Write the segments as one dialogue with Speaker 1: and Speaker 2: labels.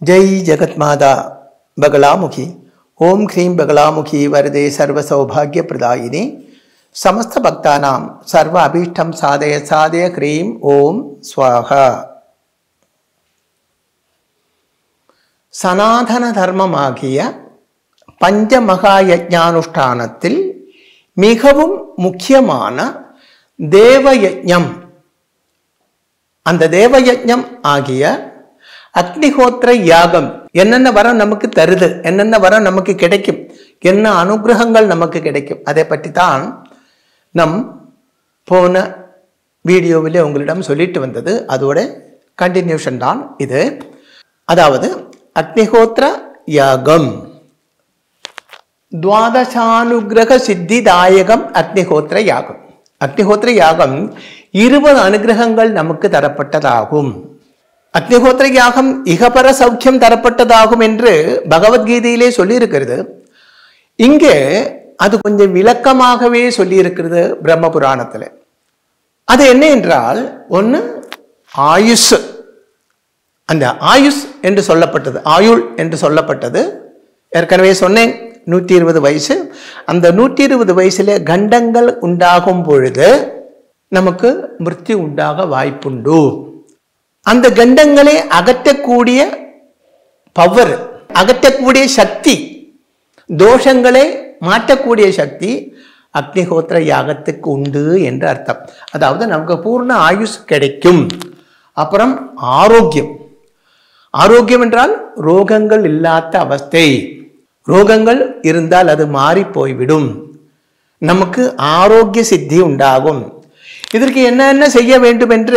Speaker 1: जय जगत्माता बगलामुखी ओम ह्रीं बगलामुखी वरदे सर्वसौभाग्यप्रदायिनी समस्त भक्तानां सर्व अभीष्टं साधय साधय ह्रीं ओम स्वाहा சனாதன தர்மமாகிய பஞ்சமகாயஜானுஷ்டானத்தில் மிகவும் முக்கியமான தேவயஜம் அந்த தேவயஜம் ஆகிய அக்னிஹோத்திர யாகம் என்னென்ன வரம் நமக்கு தருது என்னென்ன வரம் நமக்கு கிடைக்கும் என்ன அனுகிரகங்கள் நமக்கு கிடைக்கும் அதை பற்றி தான் நம் போன வீடியோவில் உங்களிடம் சொல்லிட்டு வந்தது அதோட கண்டினியூஷன் தான் இது அதாவது அக்னிஹோத்திர யாகம் துவாதசானுகிரக சித்திதாயகம் அக்னிஹோத்திர யாகம் அக்னிஹோத்திர யாகம் இருபது அனுகிரகங்கள் நமக்கு தரப்பட்டதாகும் அக்னிஹோத்திர யாகம் இகபர சௌக்கியம் தரப்பட்டதாகும் என்று பகவத்கீதையிலே சொல்லியிருக்கிறது இங்கே அது கொஞ்சம் விளக்கமாகவே சொல்லியிருக்கிறது பிரம்ம புராணத்தில் அது என்ன என்றால் ஒன்று ஆயுஷ் அந்த ஆயுஷ் என்று சொல்லப்பட்டது ஆயுள் என்று சொல்லப்பட்டது ஏற்கனவே சொன்னேன் நூற்றி இருபது வயசு அந்த நூற்றி இருபது வயசுல கண்டங்கள் உண்டாகும் பொழுது நமக்கு மிருத்தி உண்டாக வாய்ப்புண்டு அந்த கண்டங்களை அகற்றக்கூடிய பவர் அகற்றக்கூடிய சக்தி தோஷங்களை மாற்றக்கூடிய சக்தி அக்னிஹோத்திர யாகத்துக்கு உண்டு என்று அர்த்தம் அதாவது நமக்கு பூர்ண ஆயுஷ் கிடைக்கும் அப்புறம் ஆரோக்கியம் ஆரோக்கியம் என்றால் ரோகங்கள் இல்லாத அவஸ்தை ரோகங்கள் இருந்தால் அது மாறி போய்விடும் நமக்கு ஆரோக்கிய சித்தி உண்டாகும் இதற்கு என்னென்ன செய்ய வேண்டும் என்று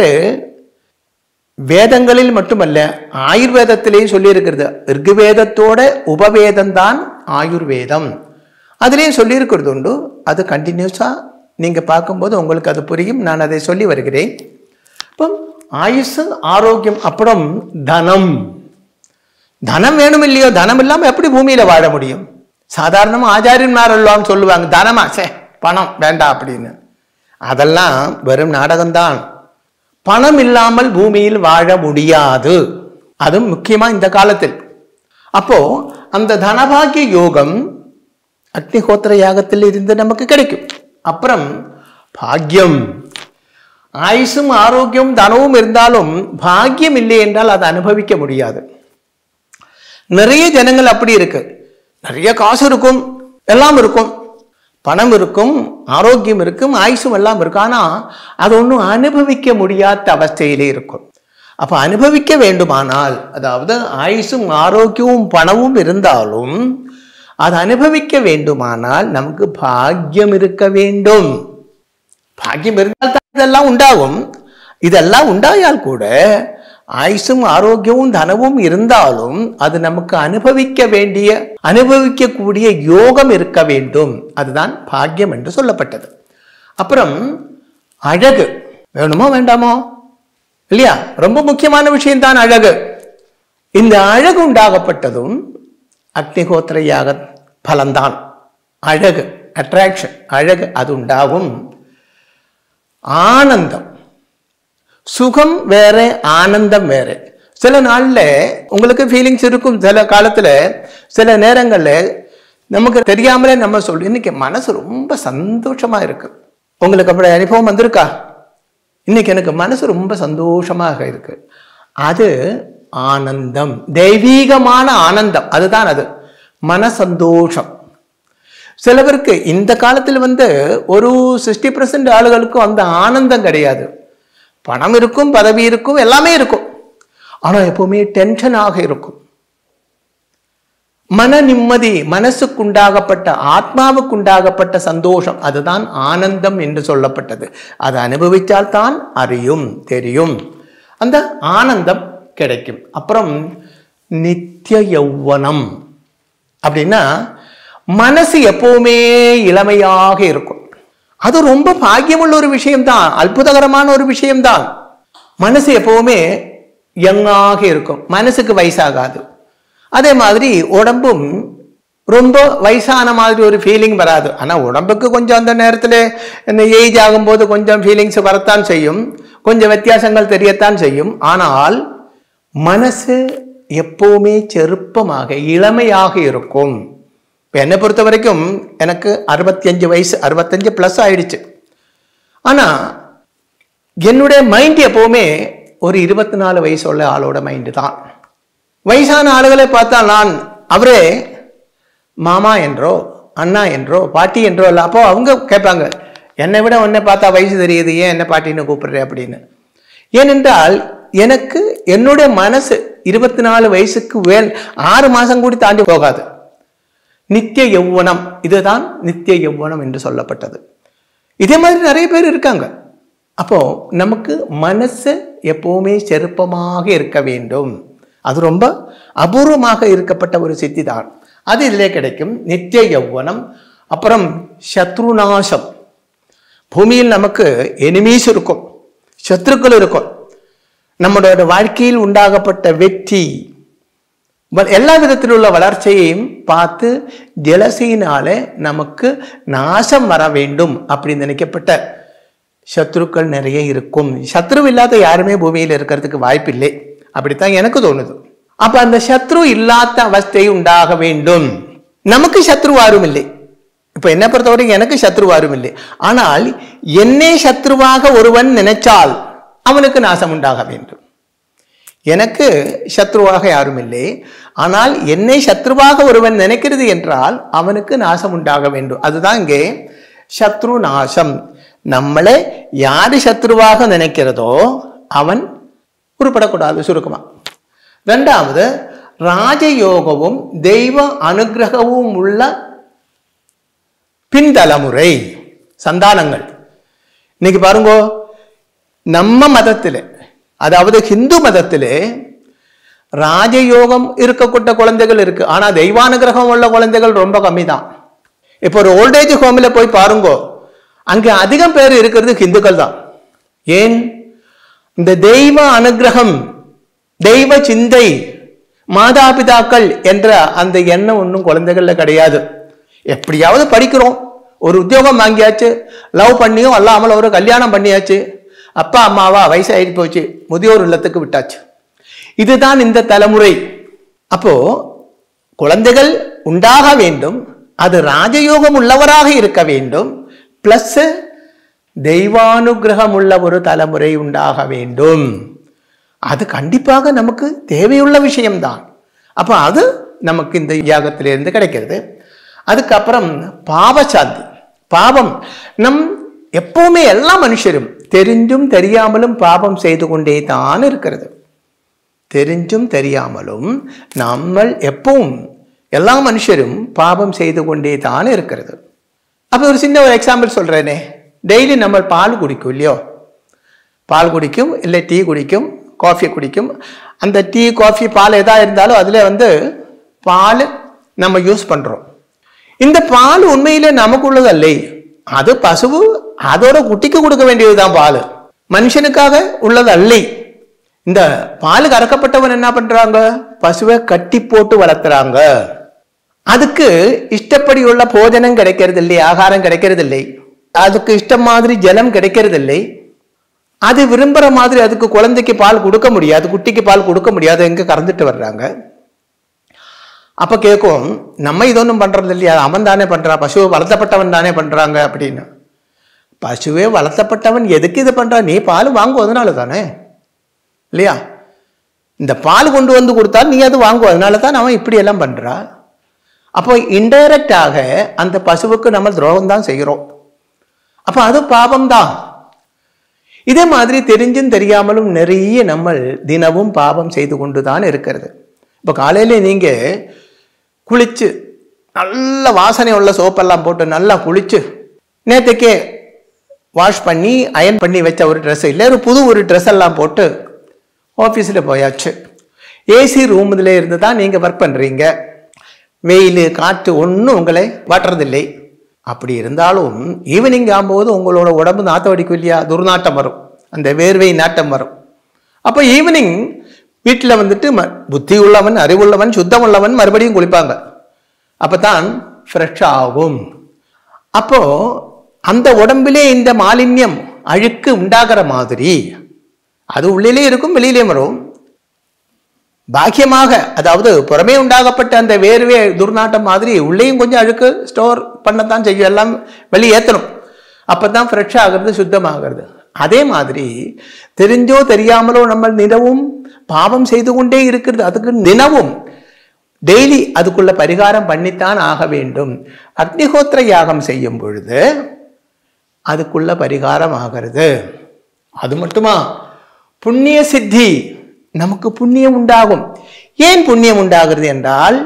Speaker 1: வேதங்களில் மட்டுமல்ல ஆயுர்வேதத்திலேயும் சொல்லியிருக்கிறது ரிகுவேதத்தோட உபவேதம்தான் ஆயுர்வேதம் அதுலேயும் சொல்லியிருக்கிறது உண்டு அது கண்டினியூஸாக நீங்கள் பார்க்கும்போது உங்களுக்கு அது புரியும் நான் அதை சொல்லி வருகிறேன் இப்போ ஆயுசு ஆரோக்கியம் அப்புறம் தனம் தனம் வேணும் இல்லையோ தனம் இல்லாமல் எப்படி பூமியில் வாழ முடியும் சாதாரணமாக ஆச்சாரியன்மாரெல்லாம் சொல்லுவாங்க தனமா சே பணம் வேண்டாம் அப்படின்னு அதெல்லாம் வெறும் நாடகம்தான் பணம் இல்லாமல் பூமியில் வாழ முடியாது அதுவும் முக்கியமா இந்த காலத்தில் அப்போ அந்த தனபாகிய யோகம் அக்னிஹோத்திர யாகத்தில் இருந்து நமக்கு கிடைக்கும் அப்புறம் பாக்யம் ஆயுசும் ஆரோக்கியம் தனமும் இருந்தாலும் பாக்கியம் இல்லை என்றால் அதை அனுபவிக்க முடியாது நிறைய ஜனங்கள் அப்படி இருக்கு நிறைய காசு இருக்கும் எல்லாம் இருக்கும் பணம் இருக்கும் ஆரோக்கியம் இருக்கும் ஆயுசும் எல்லாம் இருக்கும் ஆனால் அது ஒன்றும் அனுபவிக்க முடியாத அவஸ்தையிலே இருக்கும் அப்போ அனுபவிக்க வேண்டுமானால் அதாவது ஆயுசும் ஆரோக்கியமும் பணமும் இருந்தாலும் அது அனுபவிக்க வேண்டுமானால் நமக்கு பாக்கியம் இருக்க வேண்டும் பாக்கியம் இருந்தால் தான் இதெல்லாம் உண்டாகும் இதெல்லாம் உண்டாயால் கூட ஆயுசும் ஆரோக்கியமும் தனமும் இருந்தாலும் அது நமக்கு அனுபவிக்க வேண்டிய அனுபவிக்கக்கூடிய யோகம் இருக்க வேண்டும் அதுதான் பாக்கியம் என்று சொல்லப்பட்டது அப்புறம் அழகு வேணுமோ வேண்டாமோ இல்லையா ரொம்ப முக்கியமான விஷயம்தான் அழகு இந்த அழகு உண்டாகப்பட்டதும் அக்னிஹோத்திர யாக பலன்தான் அழகு அட்ராக்ஷன் அழகு அது உண்டாகும் ஆனந்தம் சுகம் வேற ஆனந்தம் வேற சில நாள்ல உங்களுக்கு ஃபீலிங்ஸ் இருக்கும் சில காலத்துல சில நேரங்கள்ல நமக்கு தெரியாமலே நம்ம சொல்லு இன்னைக்கு மனசு ரொம்ப சந்தோஷமா இருக்கு உங்களுக்கு அப்படி அனுபவம் வந்திருக்கா இன்னைக்கு எனக்கு மனசு ரொம்ப சந்தோஷமாக இருக்கு அது ஆனந்தம் தெய்வீகமான ஆனந்தம் அதுதான் அது மன சந்தோஷம் சில பேருக்கு இந்த காலத்தில் வந்து ஒரு சிக்ஸ்டி பர்சன்ட் ஆளுகளுக்கும் அந்த ஆனந்தம் கிடையாது பணம் இருக்கும் பதவி இருக்கும் எல்லாமே இருக்கும் ஆனால் எப்பவுமே டென்ஷனாக இருக்கும் மன நிம்மதி மனசுக்குண்டாகப்பட்ட ஆத்மாவுக்குண்டாகப்பட்ட சந்தோஷம் அதுதான் ஆனந்தம் என்று சொல்லப்பட்டது அதை அனுபவித்தால் தான் அறியும் தெரியும் அந்த ஆனந்தம் கிடைக்கும் அப்புறம் நித்திய யௌவனம் அப்படின்னா மனசு எப்பவுமே இளமையாக இருக்கும் அது ரொம்ப பாக்கியமுள்ள ஒரு விஷயம்தான் அற்புதகரமான ஒரு விஷயம்தான் மனசு எப்பவுமே யங்காக இருக்கும் மனசுக்கு வயசாகாது அதே மாதிரி உடம்பும் ரொம்ப வயசான மாதிரி ஒரு ஃபீலிங் வராது ஆனால் உடம்புக்கு கொஞ்சம் அந்த நேரத்தில் இந்த ஏஜ் ஆகும்போது கொஞ்சம் ஃபீலிங்ஸ் வரத்தான் செய்யும் கொஞ்சம் வித்தியாசங்கள் தெரியத்தான் செய்யும் ஆனால் மனசு எப்பவுமே செருப்பமாக இளமையாக இருக்கும் இப்போ என்னை பொறுத்த வரைக்கும் எனக்கு அறுபத்தி அஞ்சு வயசு அறுபத்தஞ்சு ப்ளஸ் ஆயிடுச்சு ஆனால் என்னுடைய மைண்ட் எப்பவுமே ஒரு இருபத்தி நாலு வயசு உள்ள ஆளோட மைண்டு தான் வயசான ஆளுகளை பார்த்தா நான் அவரே மாமா என்றோ அண்ணா என்றோ பாட்டி என்றோ இல்லை அப்போ அவங்க கேட்பாங்க என்னை விட உன்னை பார்த்தா வயசு தெரியுது ஏன் என்ன பாட்டின்னு கூப்பிடுற அப்படின்னு ஏனென்றால் எனக்கு என்னுடைய மனசு இருபத்தி நாலு வயசுக்கு வேல் ஆறு மாதம் கூடி தாண்டி போகாது நித்திய யௌவனம் இதுதான் நித்திய யௌவனம் என்று சொல்லப்பட்டது இதே மாதிரி நிறைய பேர் இருக்காங்க அப்போ நமக்கு மனசு எப்பவுமே செருப்பமாக இருக்க வேண்டும் அது ரொம்ப அபூர்வமாக இருக்கப்பட்ட ஒரு சித்தி தான் அது இதிலே கிடைக்கும் நித்திய யௌவனம் அப்புறம் சத்ருநாசம் பூமியில் நமக்கு எனிமீஸ் இருக்கும் சத்ருக்கள் இருக்கும் நம்மளோட வாழ்க்கையில் உண்டாகப்பட்ட வெற்றி வ- எல்லா விதத்தில் உள்ள வளர்ச்சியையும் பார்த்து ஜலசையினால நமக்கு நாசம் வர வேண்டும் அப்படின்னு நினைக்கப்பட்ட சத்ருக்கள் நிறைய இருக்கும் சத்ரு இல்லாத யாருமே பூமியில் இருக்கிறதுக்கு வாய்ப்பில்லை அப்படித்தான் எனக்கு தோணுது அப்ப அந்த சத்ரு இல்லாத அவஸ்தை உண்டாக வேண்டும் நமக்கு சத்ரு யாரும் இல்லை இப்ப என்ன பொறுத்தவரைக்கும் எனக்கு சத்ரு யாரும் இல்லை ஆனால் என்னை சத்ருவாக ஒருவன் நினைச்சால் அவனுக்கு நாசம் உண்டாக வேண்டும் எனக்கு சத்ருவாக யாரும் இல்லை ஆனால் என்னை சத்ருவாக ஒருவன் நினைக்கிறது என்றால் அவனுக்கு நாசம் உண்டாக வேண்டும் அதுதான் இங்கே சத்ரு நாசம் நம்மளை யாரு சத்ருவாக நினைக்கிறதோ அவன் உருப்படக்கூடாது சுருக்கமா ரெண்டாவது ராஜயோகமும் தெய்வ அனுகிரகமும் உள்ள பின்தலைமுறை சந்தானங்கள் இன்னைக்கு பாருங்க நம்ம மதத்தில் அதாவது ஹிந்து மதத்தில் ராஜயோகம் இருக்கக்கூட்ட குழந்தைகள் இருக்கு ஆனா தெய்வானுகிரகம் உள்ள குழந்தைகள் ரொம்ப கம்மி தான் இப்போ ஒரு ஓல்டேஜ் ஹோமில் போய் பாருங்க அங்கே அதிகம் பேர் இருக்கிறது ஹிந்துக்கள் தான் ஏன் இந்த தெய்வ அனுகிரகம் தெய்வ சிந்தை மாதாபிதாக்கள் என்ற அந்த எண்ணம் ஒன்றும் குழந்தைகள்ல கிடையாது எப்படியாவது படிக்கிறோம் ஒரு உத்தியோகம் வாங்கியாச்சு லவ் பண்ணியும் அல்லாமல் ஒரு கல்யாணம் பண்ணியாச்சு அப்பா அம்மாவா வயசாகி போச்சு முதியோர் இல்லத்துக்கு விட்டாச்சு இதுதான் இந்த தலைமுறை அப்போ குழந்தைகள் உண்டாக வேண்டும் அது ராஜயோகம் உள்ளவராக இருக்க வேண்டும் பிளஸ் தெய்வானுகிரகம் உள்ள ஒரு தலைமுறை உண்டாக வேண்டும் அது கண்டிப்பாக நமக்கு தேவையுள்ள விஷயம்தான் அப்போ அது நமக்கு இந்த யாகத்திலிருந்து கிடைக்கிறது அதுக்கப்புறம் பாவசாந்தி பாவம் நம் எப்பவுமே எல்லா மனுஷரும் தெரிஞ்சும் தெரியாமலும் பாவம் செய்து கொண்டே தான் இருக்கிறது தெரிஞ்சும் தெரியாமலும் நம்ம எப்பவும் எல்லா மனுஷரும் பாவம் செய்து கொண்டே தான் இருக்கிறது அப்போ ஒரு சின்ன ஒரு எக்ஸாம்பிள் சொல்கிறேனே டெய்லி நம்ம பால் குடிக்கும் இல்லையோ பால் குடிக்கும் இல்லை டீ குடிக்கும் காஃபி குடிக்கும் அந்த டீ காஃபி பால் எதா இருந்தாலும் அதில் வந்து பால் நம்ம யூஸ் பண்ணுறோம் இந்த பால் உண்மையிலே நமக்குள்ளதல்ல அது பசுவு அதோட குட்டிக்கு கொடுக்க வேண்டியதுதான் பால் மனுஷனுக்காக உள்ளது அல்லை இந்த பால் கறக்கப்பட்டவன் என்ன பண்றாங்க பசுவை கட்டி போட்டு வளர்த்துறாங்க அதுக்கு இஷ்டப்படி உள்ள போஜனம் கிடைக்கிறது இல்லை ஆகாரம் கிடைக்கிறது இல்லை அதுக்கு இஷ்டம் மாதிரி ஜலம் கிடைக்கிறது இல்லை அது விரும்புற மாதிரி அதுக்கு குழந்தைக்கு பால் கொடுக்க முடியாது குட்டிக்கு பால் கொடுக்க முடியாது எங்க கறந்துட்டு வர்றாங்க அப்ப கேட்கும் நம்ம இதொன்னும் பண்றது இல்லையா அவன் தானே பண்றான் பசுவை வளர்த்தப்பட்டவன் தானே பண்றாங்க அப்படின்னு பசுவே வளர்த்தப்பட்டவன் எதுக்கு இது பண்றான் நீ பால் வாங்குவதனால தானே இல்லையா இந்த பால் கொண்டு வந்து கொடுத்தா நீ அது வாங்குவ அதனால தான் அவன் இப்படி எல்லாம் பண்றா அப்போ இன்டைரக்டாக அந்த பசுவுக்கு நம்ம துரோகம் தான் செய்கிறோம் அப்போ அது பாவம்தான் இதே மாதிரி தெரிஞ்சும் தெரியாமலும் நிறைய நம்ம தினமும் பாவம் செய்து கொண்டு தான் இருக்கிறது இப்போ காலையில நீங்க குளிச்சு நல்ல வாசனை உள்ள சோப்பெல்லாம் போட்டு நல்லா குளிச்சு நேற்றுக்கே வாஷ் பண்ணி அயன் பண்ணி வச்ச ஒரு ட்ரெஸ் இல்லை ஒரு புது ஒரு ட்ரெஸ் எல்லாம் போட்டு ஆஃபீஸில் போயாச்சு ஏசி ரூம்ல இருந்து தான் நீங்கள் ஒர்க் பண்ணுறீங்க வெயில் காற்று ஒன்றும் உங்களை வாட்டுறதில்லை அப்படி இருந்தாலும் ஈவினிங் ஆகும்போது உங்களோட உடம்பு நாத்தம் அடிக்கும் இல்லையா துர்நாட்டம் வரும் அந்த வேர்வை நாட்டம் வரும் அப்போ ஈவினிங் வீட்டில் வந்துட்டு ம புத்தி உள்ளவன் அறிவுள்ளவன் சுத்தம் உள்ளவன் மறுபடியும் குளிப்பாங்க அப்போ தான் ஃப்ரெஷ் ஆகும் அப்போ அந்த உடம்பிலே இந்த மாலின்யம் அழுக்கு உண்டாகிற மாதிரி அது உள்ளிலே இருக்கும் வெளியிலே வரும் பாக்கியமாக அதாவது புறமே உண்டாகப்பட்ட அந்த வேர்வே துர்நாட்டம் மாதிரி உள்ளேயும் கொஞ்சம் அழுக்கு ஸ்டோர் பண்ணத்தான் செய்யும் எல்லாம் வெளியேற்றணும் அப்பதான் ஃப்ரெஷ் ஆகிறது சுத்தமாகிறது அதே மாதிரி தெரிஞ்சோ தெரியாமலோ நம்ம நிலவும் பாவம் செய்து கொண்டே இருக்கிறது அதுக்கு நிலவும் டெய்லி அதுக்குள்ள பரிகாரம் பண்ணித்தான் ஆக வேண்டும் அக்னிஹோத்திர யாகம் செய்யும் பொழுது அதுக்குள்ள பரிகாரம் ஆகிறது அது மட்டுமா புண்ணிய சித்தி நமக்கு புண்ணியம் உண்டாகும் ஏன் புண்ணியம் உண்டாகிறது என்றால்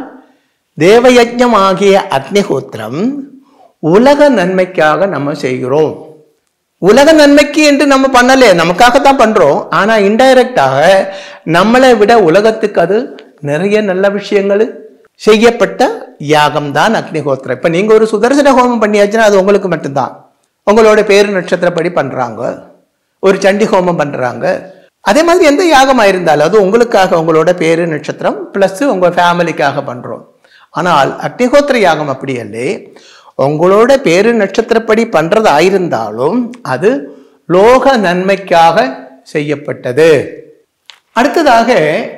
Speaker 1: தேவயஜம் ஆகிய அக்னிஹோத்திரம் உலக நன்மைக்காக நம்ம செய்கிறோம் உலக நன்மைக்கு என்று நம்ம பண்ணல நமக்காகத்தான் பண்றோம் ஆனா இன்டைரக்டாக நம்மளை விட உலகத்துக்கு அது நிறைய நல்ல விஷயங்கள் செய்யப்பட்ட யாகம் தான் அக்னிஹோத்திரம் இப்ப நீங்க ஒரு சுதர்சன ஹோமம் பண்ணியாச்சுன்னா அது உங்களுக்கு மட்டும்தான் உங்களோட பேரு நட்சத்திரப்படி பண்றாங்க ஒரு சண்டி ஹோமம் பண்றாங்க அதே மாதிரி எந்த யாகமா இருந்தாலும் அது உங்களுக்காக உங்களோட பேரு நட்சத்திரம் பிளஸ் உங்க ஃபேமிலிக்காக பண்றோம் ஆனால் அக்னிஹோத்திர யாகம் அப்படி அல்ல உங்களோட பேரு நட்சத்திரப்படி பண்றது ஆயிருந்தாலும் அது லோக நன்மைக்காக செய்யப்பட்டது அடுத்ததாக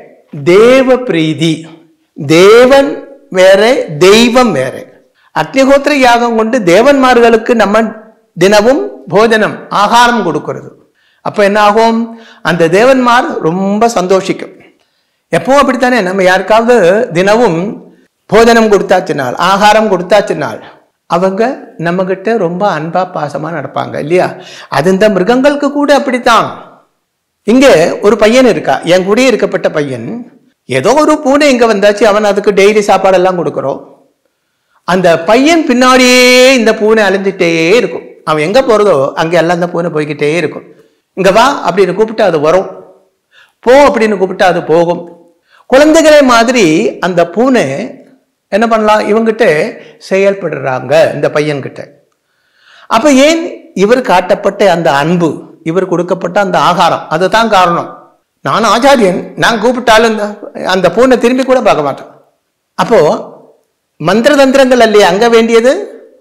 Speaker 1: தேவ பிரீதி தேவன் வேற தெய்வம் வேற அக்னிஹோத்திர யாகம் கொண்டு தேவன்மார்களுக்கு நம்ம தினமும் போஜனம் ஆகாரம் கொடுக்கிறது அப்ப என்ன ஆகும் அந்த தேவன்மார் ரொம்ப சந்தோஷிக்கும் எப்பவும் அப்படித்தானே நம்ம யாருக்காவது தினமும் போஜனம் கொடுத்தாச்சுனால் ஆகாரம் கொடுத்தாச்சுனால் அவங்க நம்ம கிட்ட ரொம்ப அன்பா பாசமா நடப்பாங்க இல்லையா அது இந்த மிருகங்களுக்கு கூட அப்படித்தான் இங்க ஒரு பையன் இருக்கா என் கூடயே இருக்கப்பட்ட பையன் ஏதோ ஒரு பூனை இங்க வந்தாச்சு அவன் அதுக்கு டெய்லி சாப்பாடெல்லாம் கொடுக்குறோம் அந்த பையன் பின்னாடியே இந்த பூனை அலைஞ்சிட்டே இருக்கும் அவன் எங்க போறதோ அங்க எல்லாம் அந்த பூனை போய்கிட்டே இருக்கும் இங்க வா அப்படின்னு கூப்பிட்டு அது வரும் போ அப்படின்னு கூப்பிட்டு அது போகும் குழந்தைகளை மாதிரி அந்த பூனை என்ன பண்ணலாம் இவங்கிட்ட செயல்படுறாங்க இந்த பையன்கிட்ட அப்ப ஏன் இவர் காட்டப்பட்ட அந்த அன்பு இவர் கொடுக்கப்பட்ட அந்த ஆகாரம் அதுதான் காரணம் நான் ஆச்சாரியன் நான் கூப்பிட்டாலும் இந்த- அந்த பூனை திரும்பி கூட பார்க்க மாட்டேன் அப்போ மந்திர தந்திரங்கள் அல்லையா அங்க வேண்டியது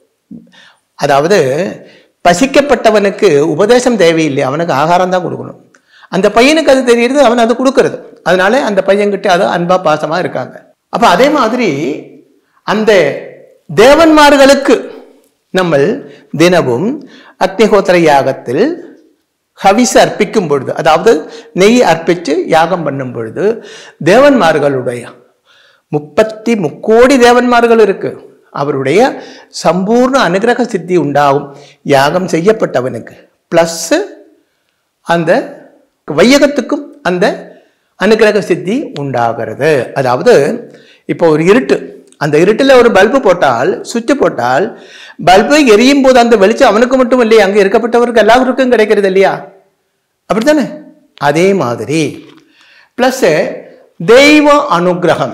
Speaker 1: அதாவது பசிக்கப்பட்டவனுக்கு உபதேசம் தேவையில்லை அவனுக்கு ஆகாரம் தான் கொடுக்கணும் அந்த பையனுக்கு அது தெரியுது அவன் அது கொடுக்கறது அதனால அந்த பையன்கிட்ட அது அன்பா பாசமா இருக்காங்க அப்ப அதே மாதிரி அந்த தேவன்மார்களுக்கு நம்ம தினமும் அக்னிஹோத்திர யாகத்தில் ஹவிஸ் அர்ப்பிக்கும் பொழுது அதாவது நெய் அர்ப்பிச்சு யாகம் பண்ணும் பொழுது தேவன்மார்களுடைய முப்பத்தி முக்கோடி தேவன்மார்கள் இருக்கு அவருடைய சம்பூர்ண அனுகிரக சித்தி உண்டாகும் யாகம் செய்யப்பட்டவனுக்கு பிளஸ் அந்த வையகத்துக்கும் அந்த அனுகிரக சித்தி உண்டாகிறது அதாவது இப்போ ஒரு இருட்டு அந்த இருட்டில் ஒரு பல்பு போட்டால் சுவிட்ச் போட்டால் பல்பு எரியும் போது அந்த வெளிச்சம் அவனுக்கு மட்டும் இல்லையா அங்கே இருக்கப்பட்டவருக்கு எல்லாருக்கும் கிடைக்கிறது இல்லையா அப்படித்தானே அதே மாதிரி பிளஸ் தெய்வ அனுகிரகம்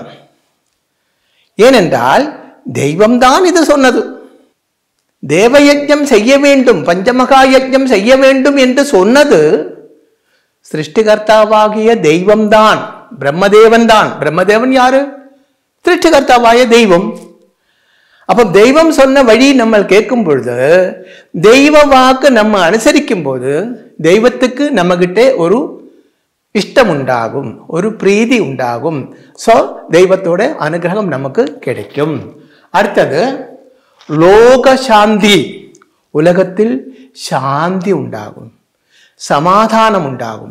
Speaker 1: ஏனென்றால் தெய்வம்தான் இது சொன்னது தேவயஜம் செய்ய வேண்டும் பஞ்சமகா யஜ்ஞம் செய்ய வேண்டும் என்று சொன்னது சிருஷ்டிகர்த்தாவாகிய தெய்வம்தான் பிரம்மதேவன் தான் பிரம்மதேவன் யாரு சிருஷ்டிகர்த்தாவாய தெய்வம் அப்ப தெய்வம் சொன்ன வழி நம்ம கேட்கும் பொழுது தெய்வ வாக்கு நம்ம அனுசரிக்கும் போது தெய்வத்துக்கு நம்ம கிட்ட ஒரு இஷ்டம் உண்டாகும் ஒரு பிரீதி உண்டாகும் சோ தெய்வத்தோட அனுகிரகம் நமக்கு கிடைக்கும் அடுத்தது லோக சாந்தி உலகத்தில் சாந்தி உண்டாகும் சமாதானம் உண்டாகும்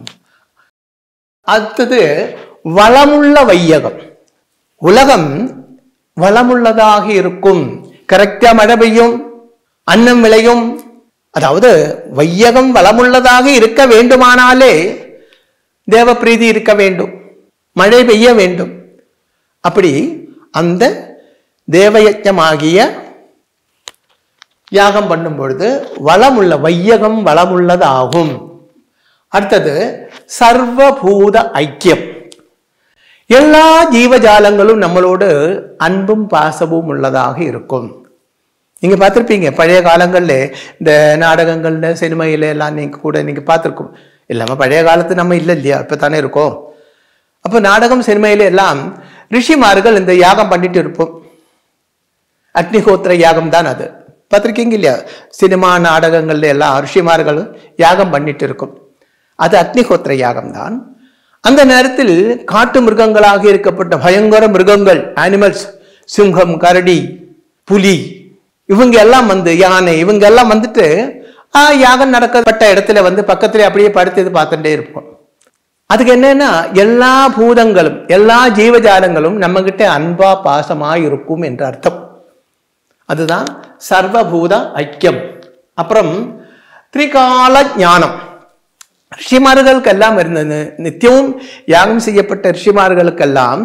Speaker 1: அடுத்தது வளமுள்ள வையகம் உலகம் வளமுள்ளதாக இருக்கும் கரெக்டா மழை பெய்யும் அன்னம் விளையும் அதாவது வையகம் வளமுள்ளதாக இருக்க வேண்டுமானாலே தேவப்பிரீதி இருக்க வேண்டும் மழை பெய்ய வேண்டும் அப்படி அந்த தேவயஜமாகிய யாகம் பண்ணும் பொழுது வளமுள்ள வையகம் வளமுள்ளதாகும் அடுத்தது சர்வபூத ஐக்கியம் எல்லா ஜீவஜாலங்களும் நம்மளோடு அன்பும் பாசமும் உள்ளதாக இருக்கும் நீங்க பார்த்திருப்பீங்க பழைய காலங்கள்ல இந்த நாடகங்கள்ல சினிமையில எல்லாம் நீங்க கூட நீங்க பார்த்திருக்கும் இல்லாம பழைய காலத்து நம்ம இல்லை இல்லையா இப்ப தானே இருக்கோம் அப்போ நாடகம் சினிமையில எல்லாம் ரிஷிமார்கள் இந்த யாகம் பண்ணிட்டு இருப்போம் அக்னிஹோத்திர யாகம் தான் அது பார்த்திருக்கீங்க இல்லையா சினிமா நாடகங்கள்ல எல்லாம் ரிஷிமார்கள் யாகம் பண்ணிட்டு இருக்கும் அது அக்னிஹோத்திர யாகம் தான் அந்த நேரத்தில் காட்டு மிருகங்களாக இருக்கப்பட்ட பயங்கர மிருகங்கள் அனிமல்ஸ் சிங்கம் கரடி புலி இவங்க எல்லாம் வந்து யானை இவங்க எல்லாம் வந்துட்டு ஆ, யாகம் நடக்கப்பட்ட இடத்துல வந்து பக்கத்துல அப்படியே படுத்து பார்த்துட்டே இருப்போம் அதுக்கு என்னன்னா எல்லா பூதங்களும் எல்லா ஜீவஜாலங்களும் நம்ம கிட்ட அன்பா பாசமா இருக்கும் என்ற அர்த்தம் அதுதான் சர்வபூத ஐக்கியம் அப்புறம் திரிகால ஞானம் ரிஷிமார்களுக்கெல்லாம் இருந்தது நித்தியமும் யாகம் செய்யப்பட்ட ரிஷிமார்களுக்கெல்லாம்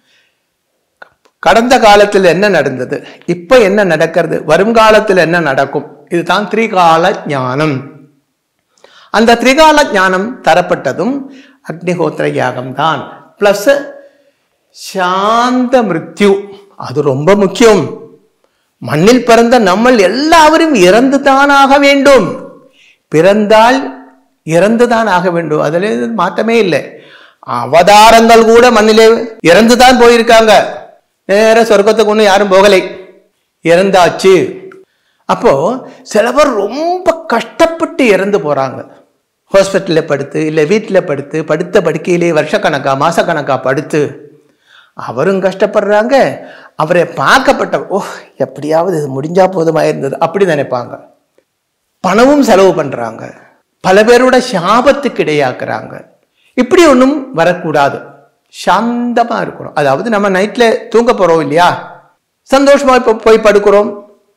Speaker 1: கடந்த காலத்தில் என்ன நடந்தது இப்ப என்ன நடக்கிறது வருங்காலத்தில் என்ன நடக்கும் இதுதான் திரிகால ஞானம் அந்த திரிகால ஞானம் தரப்பட்டதும் அக்னிஹோத்திர யாகம் தான் பிளஸ் சாந்த மிருத்யு அது ரொம்ப முக்கியம் மண்ணில் பிறந்த நம்ம எல்லாவரும் இறந்துதான் ஆக வேண்டும் பிறந்தால் இறந்துதான் ஆக வேண்டும் அதுல மாற்றமே இல்லை அவதாரங்கள் கூட மண்ணிலே இறந்துதான் போயிருக்காங்க நேர சொர்க்கத்துக்கு ஒன்றும் யாரும் போகலை இறந்தாச்சு அப்போ சில பேர் ரொம்ப கஷ்டப்பட்டு இறந்து போறாங்க ஹாஸ்பிட்டலில் படுத்து இல்லை வீட்டில் படுத்து படுத்த படுக்கையிலே வருஷக்கணக்கா மாசக்கணக்கா படுத்து அவரும் கஷ்டப்படுறாங்க அவரை பார்க்கப்பட்ட ஓ எப்படியாவது இது முடிஞ்சா போதுமா இருந்தது அப்படி நினைப்பாங்க பணமும் செலவு பண்றாங்க பல பேரோட சாபத்துக்கு இடையாக்குறாங்க இப்படி ஒன்றும் வரக்கூடாது சாந்தமா இருக்கணும் அதாவது நம்ம நைட்ல தூங்க போறோம் இல்லையா சந்தோஷமா இப்போ போய் படுக்கிறோம்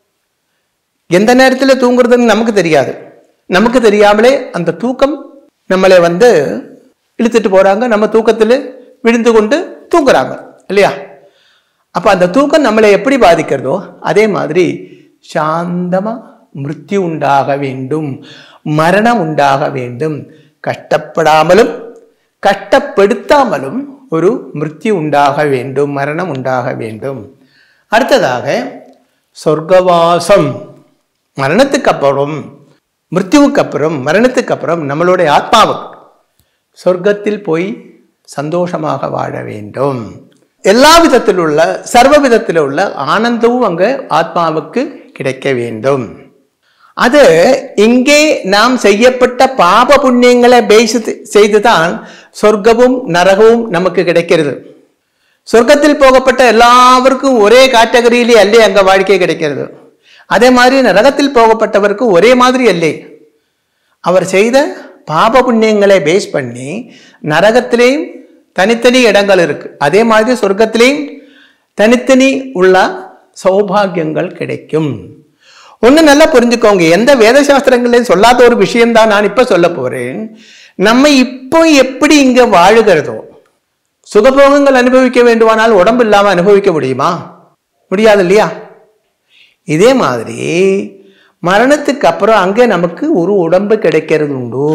Speaker 1: எந்த நேரத்தில் தூங்குறதுன்னு நமக்கு தெரியாது நமக்கு தெரியாமலே அந்த தூக்கம் நம்மளை வந்து இழுத்துட்டு போறாங்க நம்ம தூக்கத்தில் விழுந்து கொண்டு தூங்குறாங்க இல்லையா அப்ப அந்த தூக்கம் நம்மளை எப்படி பாதிக்கிறதோ அதே மாதிரி சாந்தமா மிருத்யு உண்டாக வேண்டும் மரணம் உண்டாக வேண்டும் கஷ்டப்படாமலும் கஷ்டப்படுத்தாமலும் ஒரு மிருத்யு உண்டாக வேண்டும் மரணம் உண்டாக வேண்டும் அடுத்ததாக சொர்க்கவாசம் மரணத்துக்கு அப்புறம் மிருத்யுவுக்கு அப்புறம் மரணத்துக்கு அப்புறம் நம்மளுடைய ஆத்மாவுக்கு சொர்க்கத்தில் போய் சந்தோஷமாக வாழ வேண்டும் எல்லா விதத்தில் உள்ள சர்வ விதத்தில் உள்ள ஆனந்தமும் அங்கு ஆத்மாவுக்கு கிடைக்க வேண்டும் அது இங்கே நாம் செய்யப்பட்ட பாப புண்ணியங்களை பேசி செய்துதான் சொர்க்கமும் நரகமும் நமக்கு கிடைக்கிறது சொர்க்கத்தில் போகப்பட்ட எல்லாருக்கும் ஒரே கேட்டகரியிலே அல்லே அங்க வாழ்க்கை கிடைக்கிறது அதே மாதிரி நரகத்தில் போகப்பட்டவருக்கு ஒரே மாதிரி அல்லே அவர் செய்த பாப புண்ணியங்களை பேஸ் பண்ணி நரகத்திலேயும் தனித்தனி இடங்கள் இருக்கு அதே மாதிரி சொர்க்கத்திலேயும் தனித்தனி உள்ள சௌபாகியங்கள் கிடைக்கும் ஒண்ணு நல்லா புரிஞ்சுக்கோங்க எந்த வேத சாஸ்திரங்களையும் சொல்லாத ஒரு விஷயம்தான் நான் இப்ப சொல்ல போறேன் நம்ம இப்போ எப்படி இங்க வாழுகிறதோ சுகபோகங்கள் அனுபவிக்க வேண்டுமானால் உடம்பு இல்லாம அனுபவிக்க முடியுமா முடியாது இல்லையா இதே மாதிரி மரணத்துக்கு அப்புறம் அங்கே நமக்கு ஒரு உடம்பு கிடைக்கிறது உண்டு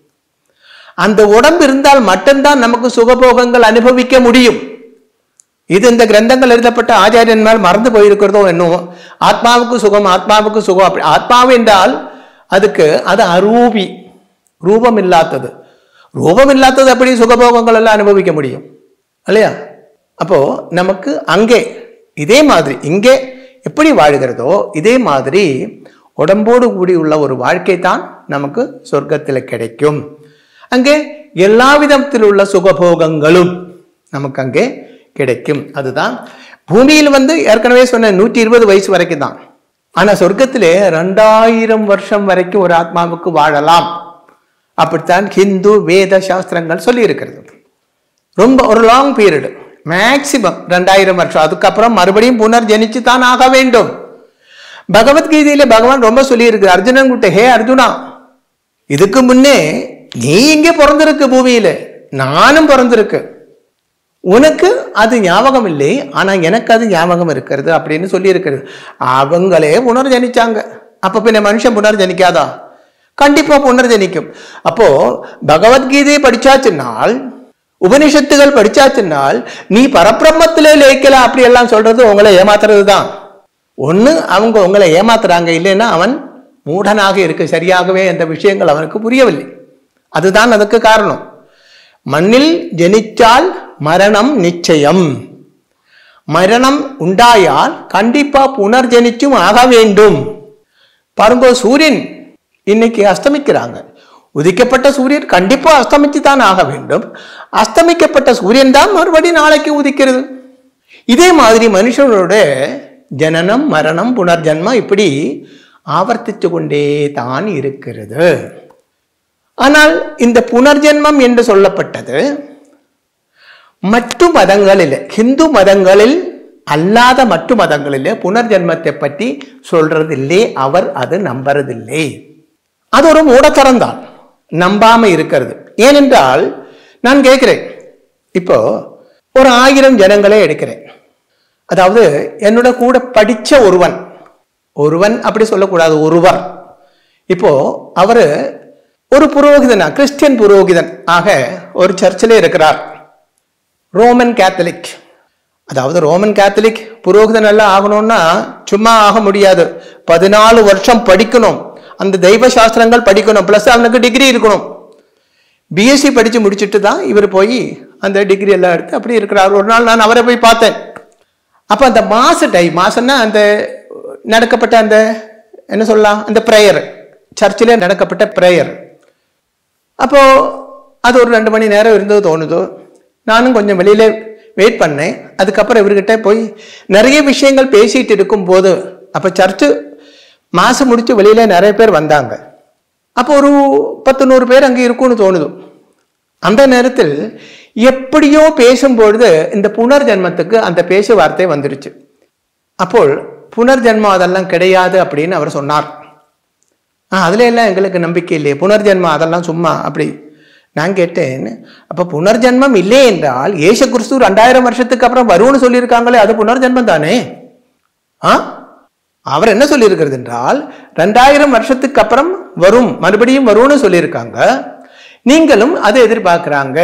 Speaker 1: அந்த உடம்பு இருந்தால் மட்டும்தான் நமக்கு சுகபோகங்கள் அனுபவிக்க முடியும் இது இந்த கிரந்தங்கள் எழுதப்பட்ட ஆச்சாரியன்மார் மறந்து போயிருக்கிறதோ என்னவோ ஆத்மாவுக்கு சுகம் ஆத்மாவுக்கு சுகம் அப்படி ஆத்மாவு என்றால் அதுக்கு அது அரூபி ரூபம் இல்லாதது ரூபம் இல்லாதது அப்படி சுகபோகங்கள் எல்லாம் அனுபவிக்க முடியும் இல்லையா அப்போ நமக்கு அங்கே இதே மாதிரி இங்கே எப்படி வாழுகிறதோ இதே மாதிரி உடம்போடு கூடி உள்ள ஒரு வாழ்க்கை தான் நமக்கு சொர்க்கத்தில் கிடைக்கும் அங்கே எல்லா விதத்தில் உள்ள சுகபோகங்களும் நமக்கு அங்கே கிடைக்கும் அதுதான் பூமியில் வந்து ஏற்கனவே சொன்ன நூற்றி இருபது வயசு வரைக்கும் தான் ஆனா சொர்க்கத்திலே ரெண்டாயிரம் வருஷம் வரைக்கும் ஒரு ஆத்மாவுக்கு வாழலாம் அப்படித்தான் ஹிந்து வேத சாஸ்திரங்கள் சொல்லி இருக்கிறது ரொம்ப ஒரு லாங் பீரியடு மேக்சிமம் ரெண்டாயிரம் வருஷம் அதுக்கப்புறம் மறுபடியும் புனர்ஜனிச்சு தான் ஆக வேண்டும் பகவத்கீதையில பகவான் ரொம்ப சொல்லியிருக்கு அர்ஜுனன் கிட்ட ஹே அர்ஜுனா இதுக்கு முன்னே நீ இங்கே பிறந்திருக்கு பூமியில நானும் பிறந்திருக்கு உனக்கு அது ஞாபகம் இல்லை ஆனா எனக்கு அது ஞாபகம் இருக்கிறது அப்படின்னு சொல்லி இருக்கிறது அவங்களே புனர்ஜனிச்சாங்க அப்ப பின்ன மனுஷன் புனர்ஜனிக்காதா கண்டிப்பா புனர்ஜனிக்கும் அப்போ பகவத்கீதையை படிச்சாச்சுனால் உபனிஷத்துகள் படிச்சாச்சுனால் நீ பரபிரம்மத்திலே லயிக்கலாம் அப்படி எல்லாம் சொல்றது உங்களை ஏமாத்துறது தான் ஒண்ணு அவங்க உங்களை ஏமாத்துறாங்க இல்லைன்னா அவன் மூடனாக இருக்கு சரியாகவே அந்த விஷயங்கள் அவனுக்கு புரியவில்லை அதுதான் அதுக்கு காரணம் மண்ணில் ஜனிச்சால் மரணம் நிச்சயம் மரணம் உண்டாயால் கண்டிப்பா புனர்ஜனிச்சும் ஆக வேண்டும் பாருங்க சூரியன் இன்னைக்கு அஸ்தமிக்கிறாங்க உதிக்கப்பட்ட சூரியன் கண்டிப்பா அஸ்தமித்து தான் ஆக வேண்டும் அஸ்தமிக்கப்பட்ட சூரியன் தான் மறுபடி நாளைக்கு உதிக்கிறது இதே மாதிரி மனுஷனோட ஜனனம் மரணம் புனர்ஜன்மம் இப்படி ஆவர்த்தித்து கொண்டே தான் இருக்கிறது ஆனால் இந்த புனர்ஜென்மம் என்று சொல்லப்பட்டது மற்ற மதங்களில் ஹிந்து மதங்களில் அல்லாத மற்ற மதங்களில் புனர்ஜென்மத்தை பற்றி சொல்றதில்லை அவர் அது நம்புறதில்லை அது ஒரு மூடத்தரம் தான் நம்பாம இருக்கிறது ஏனென்றால் நான் கேட்கிறேன் இப்போ ஒரு ஆயிரம் ஜனங்களே எடுக்கிறேன் அதாவது என்னோட கூட படிச்ச ஒருவன் ஒருவன் அப்படி சொல்லக்கூடாது ஒருவர் இப்போ அவரு ஒரு புரோகிதனா கிறிஸ்டியன் புரோகிதன் ஆக ஒரு சர்ச்சில் இருக்கிறார் ரோமன் கேத்தலிக் அதாவது ரோமன் கேத்தலிக் புரோகிதன் எல்லாம் ஆகணும்னா சும்மா ஆக முடியாது பதினாலு வருஷம் படிக்கணும் அந்த தெய்வ சாஸ்திரங்கள் படிக்கணும் ப்ளஸ் அவனுக்கு டிகிரி இருக்கணும் பிஎஸ்சி படித்து முடிச்சுட்டு தான் இவர் போய் அந்த டிகிரி எல்லாம் எடுத்து அப்படி இருக்கிறார் ஒரு நாள் நான் அவரை போய் பார்த்தேன் அப்போ அந்த மாச டைம் மாசம்னா அந்த நடக்கப்பட்ட அந்த என்ன சொல்லலாம் அந்த ப்ரேயர் சர்ச்சில் நடக்கப்பட்ட ப்ரேயர் அப்போ அது ஒரு ரெண்டு மணி நேரம் இருந்தது தோணுதோ நானும் கொஞ்சம் வெளியில வெயிட் பண்ணேன் அதுக்கப்புறம் இவர்கிட்ட போய் நிறைய விஷயங்கள் பேசிட்டு இருக்கும்போது அப்போ சர்ச்சு மாசம் முடிச்சு வெளியில நிறைய பேர் வந்தாங்க அப்போ ஒரு பத்து நூறு பேர் அங்கே இருக்கும்னு தோணுது அந்த நேரத்தில் எப்படியோ பேசும்பொழுது இந்த புனர்ஜென்மத்துக்கு அந்த பேச்சு வார்த்தை வந்துடுச்சு அப்போ புனர்ஜென்மம் அதெல்லாம் கிடையாது அப்படின்னு அவர் சொன்னார் ஆ அதுல எல்லாம் எங்களுக்கு நம்பிக்கை இல்லையே புனர்ஜென்மம் அதெல்லாம் சும்மா அப்படி நான் கேட்டேன் அப்ப புனர்ஜென்மம் இல்லை என்றால் ஏசு கிறிஸ்து ரெண்டாயிரம் வருஷத்துக்கு அப்புறம் வரும்னு சொல்லியிருக்காங்களே அது புனர்ஜென்மம் தானே ஆ அவர் என்ன சொல்லியிருக்கிறது என்றால் ரெண்டாயிரம் வருஷத்துக்கு அப்புறம் வரும் மறுபடியும் வரும்னு சொல்லியிருக்காங்க நீங்களும் அதை எதிர்பார்க்கிறாங்க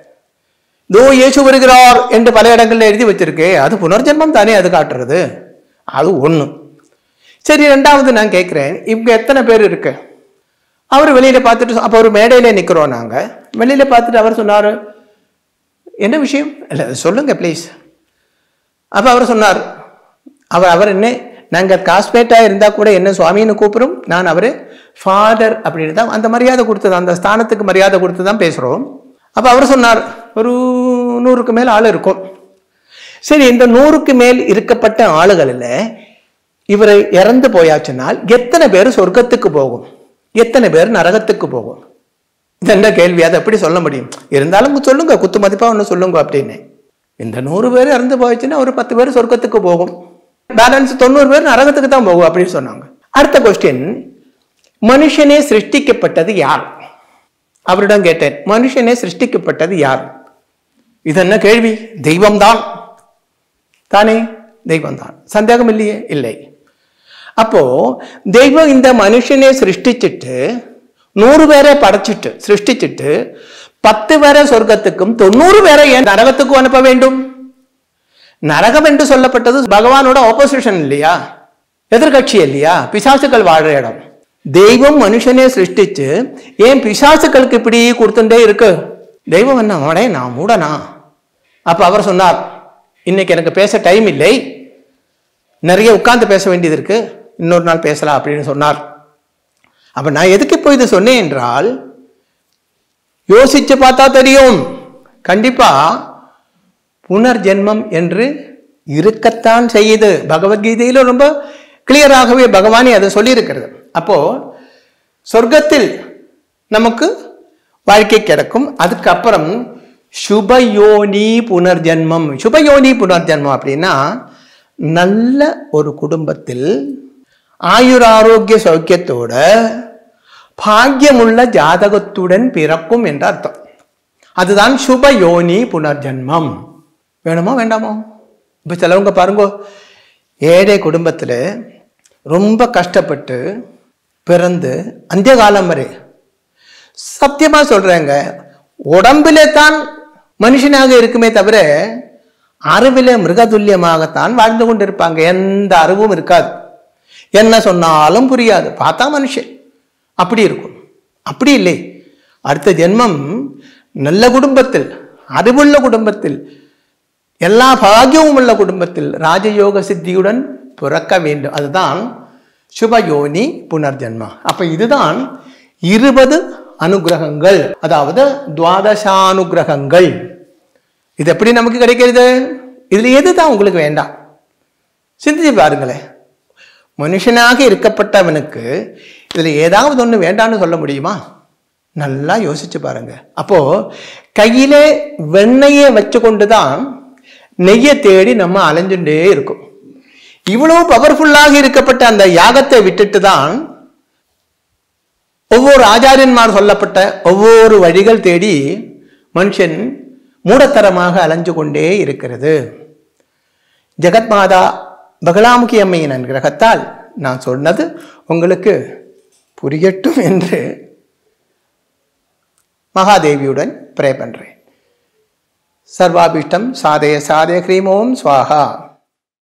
Speaker 1: தோ இயேசு வருகிறார் என்று பல இடங்கள்ல எழுதி வச்சிருக்கு அது புனர்ஜென்மம் தானே அது காட்டுறது அது ஒண்ணு சரி ரெண்டாவது நான் கேட்கிறேன் இவங்க எத்தனை பேர் இருக்கு அவர் வெளியில பார்த்துட்டு அப்போ ஒரு மேடையில நிக்கிறோம் நாங்க வெளியில பார்த்துட்டு அவர் சொன்னாரு என்ன விஷயம் இல்லை சொல்லுங்க ப்ளீஸ் அப்ப அவர் சொன்னார் அவர் அவர் என்ன நாங்க காஸ்மேட்டா இருந்தா கூட என்ன சுவாமின்னு கூப்பிடும் நான் அவரு ஃபாதர் அப்படின்னு தான் அந்த மரியாதை கொடுத்து அந்த ஸ்தானத்துக்கு மரியாதை கொடுத்து தான் பேசுறோம் அப்ப அவர் சொன்னார் ஒரு நூறுக்கு மேல் ஆள் இருக்கும் சரி இந்த நூறுக்கு மேல் இருக்கப்பட்ட ஆளுகளில் இவரை இறந்து போயாச்சுனால் எத்தனை பேர் சொர்க்கத்துக்கு போகும் எத்தனை பேர் நரகத்துக்கு போகும் இது என்ன கேள்வி அதை எப்படி சொல்ல முடியும் இருந்தாலும் சொல்லுங்க குத்து மதிப்பா ஒன்று சொல்லுங்க அப்படின்னு இந்த நூறு பேர் இறந்து போயிடுச்சுன்னா ஒரு பத்து பேர் சொர்க்கத்துக்கு போகும் பேலன்ஸ் தொண்ணூறு பேர் நரகத்துக்கு தான் போகும் அப்படின்னு சொன்னாங்க அடுத்த கொஸ்டின் மனுஷனே சிருஷ்டிக்கப்பட்டது யார் அவரிடம் கேட்டேன் மனுஷனே சிருஷ்டிக்கப்பட்டது யார் இது என்ன கேள்வி தெய்வம்தான் தானே தெய்வம்தான் சந்தேகம் இல்லையே இல்லை அப்போ தெய்வம் இந்த மனுஷனை சிருஷ்டிச்சிட்டு நூறு பேரை படைச்சிட்டு சிருஷ்டிச்சிட்டு பத்து பேரை சொர்க்கத்துக்கும் தொண்ணூறு பேரை ஏன் நரகத்துக்கும் அனுப்ப வேண்டும் நரகம் என்று சொல்லப்பட்டது பகவானோட ஆப்போசிஷன் இல்லையா எதிர்கட்சி இல்லையா பிசாசுக்கள் வாழ்ற இடம் தெய்வம் மனுஷனே சிருஷ்டிச்சு ஏன் பிசாசுக்களுக்கு இப்படி கொடுத்துட்டே இருக்கு தெய்வம் என்ன அவனே நான் மூடனா அப்ப அவர் சொன்னார் இன்னைக்கு எனக்கு பேச டைம் இல்லை நிறைய உட்கார்ந்து பேச வேண்டியது இருக்கு இன்னொரு நாள் பேசலாம் அப்படின்னு சொன்னார் அப்ப நான் எதுக்கு இப்போ இதை சொன்னேன் என்றால் யோசிச்சு பார்த்தா தெரியும் கண்டிப்பா புனர்ஜென்மம் என்று இருக்கத்தான் செய்யுது பகவத்கீதையில ரொம்ப கிளியராகவே பகவானே அதை சொல்லியிருக்கிறது அப்போ சொர்க்கத்தில் நமக்கு வாழ்க்கை கிடைக்கும் அதுக்கப்புறம் சுபயோனி புனர்ஜென்மம் சுபயோனி புனர்ஜென்மம் அப்படின்னா நல்ல ஒரு குடும்பத்தில் ஆயுர் ஆரோக்கிய சௌக்கியத்தோட பாக்கியமுள்ள ஜாதகத்துடன் பிறக்கும் என்ற அர்த்தம் அதுதான் சுபயோனி புனர்ஜென்மம் வேணுமோ வேண்டாமோ இப்போ சிலவங்க பாருங்க ஏழை குடும்பத்தில் ரொம்ப கஷ்டப்பட்டு பிறந்து அந்த காலம் வரை சத்தியமா சொல்றேங்க உடம்பிலே தான் மனுஷனாக இருக்குமே தவிர அறிவிலே மிருகதுல்லியமாகத்தான் வாழ்ந்து கொண்டிருப்பாங்க எந்த அறிவும் இருக்காது என்ன சொன்னாலும் புரியாது பார்த்தா மனுஷன் அப்படி இருக்கும் அப்படி இல்லை அடுத்த ஜென்மம் நல்ல குடும்பத்தில் அறிவுள்ள குடும்பத்தில் எல்லா பாகியமும் உள்ள குடும்பத்தில் ராஜயோக சித்தியுடன் பிறக்க வேண்டும் அதுதான் சுபயோனி புனர்ஜென்மா அப்ப இதுதான் இருபது அனுகிரகங்கள் அதாவது துவாதசானுகிரகங்கள் இது எப்படி நமக்கு கிடைக்கிறது இதுல எது தான் உங்களுக்கு வேண்டாம் சிந்திச்சு பாருங்களேன் மனுஷனாக இருக்கப்பட்டவனுக்கு இதுல ஏதாவது ஒன்று வேண்டான்னு சொல்ல முடியுமா நல்லா யோசிச்சு பாருங்க அப்போ கையிலே வெண்ணெயை வச்சு கொண்டு தான் நெய்யை தேடி நம்ம அலைஞ்சுட்டே இருக்கும் இவ்வளவு பவர்ஃபுல்லாக இருக்கப்பட்ட அந்த யாகத்தை விட்டுட்டு தான் ஒவ்வொரு ஆச்சாரியன்மார் சொல்லப்பட்ட ஒவ்வொரு வழிகள் தேடி மனுஷன் மூடத்தரமாக அலைஞ்சு கொண்டே இருக்கிறது ஜெகத்மாதா பகலாமுகி அம்மையின் அனுகிரகத்தால் நான் சொன்னது உங்களுக்கு புரியட்டும் என்று மகாதேவியுடன் ப்ரே பண்றேன் சர்வாபிஷ்டம் சாதய சாதய கிரீமோம் ஸ்வாகா